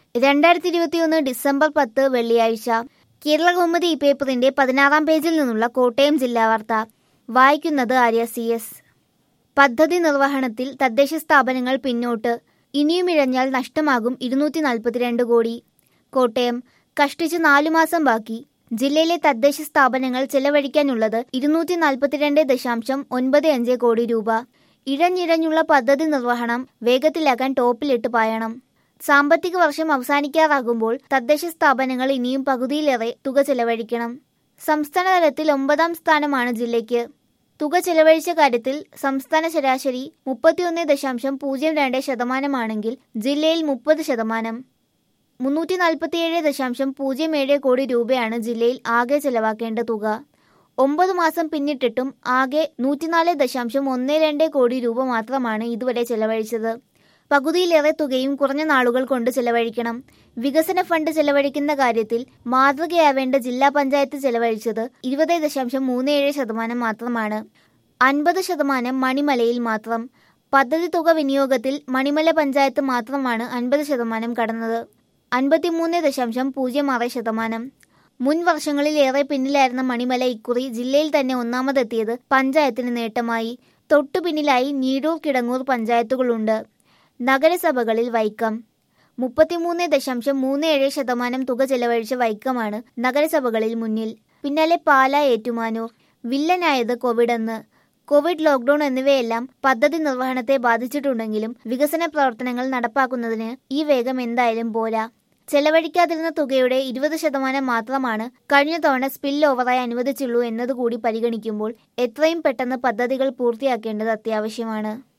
രണ്ടായിരത്തി ഇരുപത്തിയൊന്ന് ഡിസംബർ പത്ത് വെള്ളിയാഴ്ച കേരള കൗമുദി ഈ പേപ്പറിന്റെ പതിനാറാം പേജിൽ നിന്നുള്ള കോട്ടയം ജില്ലാ വാർത്ത വായിക്കുന്നത് ആര്യ സി എസ് പദ്ധതി നിർവഹണത്തിൽ തദ്ദേശ സ്ഥാപനങ്ങൾ പിന്നോട്ട് ഇനിയും ഇഴഞ്ഞാൽ നഷ്ടമാകും ഇരുന്നൂറ്റി നാൽപ്പത്തിരണ്ട് കോടി കോട്ടയം കഷ്ടിച്ച് നാലു മാസം ബാക്കി ജില്ലയിലെ തദ്ദേശ സ്ഥാപനങ്ങൾ ചെലവഴിക്കാനുള്ളത് ഇരുന്നൂറ്റി നാൽപ്പത്തിരണ്ട് ദശാംശം ഒൻപത് അഞ്ച് കോടി രൂപ ഇഴഞ്ഞിഴഞ്ഞുള്ള പദ്ധതി നിർവഹണം വേഗത്തിലാക്കാൻ ടോപ്പിലിട്ട് പായണം സാമ്പത്തിക വർഷം അവസാനിക്കാറാകുമ്പോൾ തദ്ദേശ സ്ഥാപനങ്ങൾ ഇനിയും പകുതിയിലേറെ തുക ചെലവഴിക്കണം സംസ്ഥാന തലത്തിൽ ഒമ്പതാം സ്ഥാനമാണ് ജില്ലയ്ക്ക് തുക ചെലവഴിച്ച കാര്യത്തിൽ സംസ്ഥാന ശരാശരി മുപ്പത്തിയൊന്ന് ദശാംശം പൂജ്യം രണ്ട് ശതമാനമാണെങ്കിൽ ജില്ലയിൽ മുപ്പത് ശതമാനം മുന്നൂറ്റി നാൽപ്പത്തിയേഴ് ദശാംശം പൂജ്യം ഏഴ് കോടി രൂപയാണ് ജില്ലയിൽ ആകെ ചെലവാക്കേണ്ട തുക ഒമ്പത് മാസം പിന്നിട്ടിട്ടും ആകെ നൂറ്റിനാല് ദശാംശം ഒന്ന് രണ്ട് കോടി രൂപ മാത്രമാണ് ഇതുവരെ ചെലവഴിച്ചത് പകുതിയിലേറെ തുകയും കുറഞ്ഞ നാളുകൾ കൊണ്ട് ചെലവഴിക്കണം വികസന ഫണ്ട് ചെലവഴിക്കുന്ന കാര്യത്തിൽ മാതൃകയാവേണ്ട ജില്ലാ പഞ്ചായത്ത് ചെലവഴിച്ചത് ഇരുപത് ദശാംശം മൂന്ന് ഏഴ് ശതമാനം മാത്രമാണ് അൻപത് ശതമാനം മണിമലയിൽ മാത്രം പദ്ധതി തുക വിനിയോഗത്തിൽ മണിമല പഞ്ചായത്ത് മാത്രമാണ് അൻപത് ശതമാനം കടന്നത് അൻപത്തിമൂന്ന് ദശാംശം പൂജ്യം ആറ് ശതമാനം മുൻ വർഷങ്ങളിൽ ഏറെ പിന്നിലായിരുന്ന മണിമല ഇക്കുറി ജില്ലയിൽ തന്നെ ഒന്നാമതെത്തിയത് പഞ്ചായത്തിന് നേട്ടമായി തൊട്ടു പിന്നിലായി നീടൂർ കിടങ്ങൂർ പഞ്ചായത്തുകളുണ്ട് നഗരസഭകളിൽ വൈക്കം മുപ്പത്തിമൂന്ന് ദശാംശം മൂന്ന് ഏഴ് ശതമാനം തുക ചെലവഴിച്ച വൈക്കമാണ് നഗരസഭകളിൽ മുന്നിൽ പിന്നാലെ പാല ഏറ്റുമാനൂർ വില്ലനായത് കോവിഡ് എന്ന് കോവിഡ് ലോക്ഡൌൺ എന്നിവയെല്ലാം പദ്ധതി നിർവഹണത്തെ ബാധിച്ചിട്ടുണ്ടെങ്കിലും വികസന പ്രവർത്തനങ്ങൾ നടപ്പാക്കുന്നതിന് ഈ വേഗം എന്തായാലും പോരാ ചെലവഴിക്കാതിരുന്ന തുകയുടെ ഇരുപത് ശതമാനം മാത്രമാണ് കഴിഞ്ഞ തവണ സ്പിൽ ഓവറായി അനുവദിച്ചുള്ളൂ എന്നതുകൂടി പരിഗണിക്കുമ്പോൾ എത്രയും പെട്ടെന്ന് പദ്ധതികൾ പൂർത്തിയാക്കേണ്ടത് അത്യാവശ്യമാണ്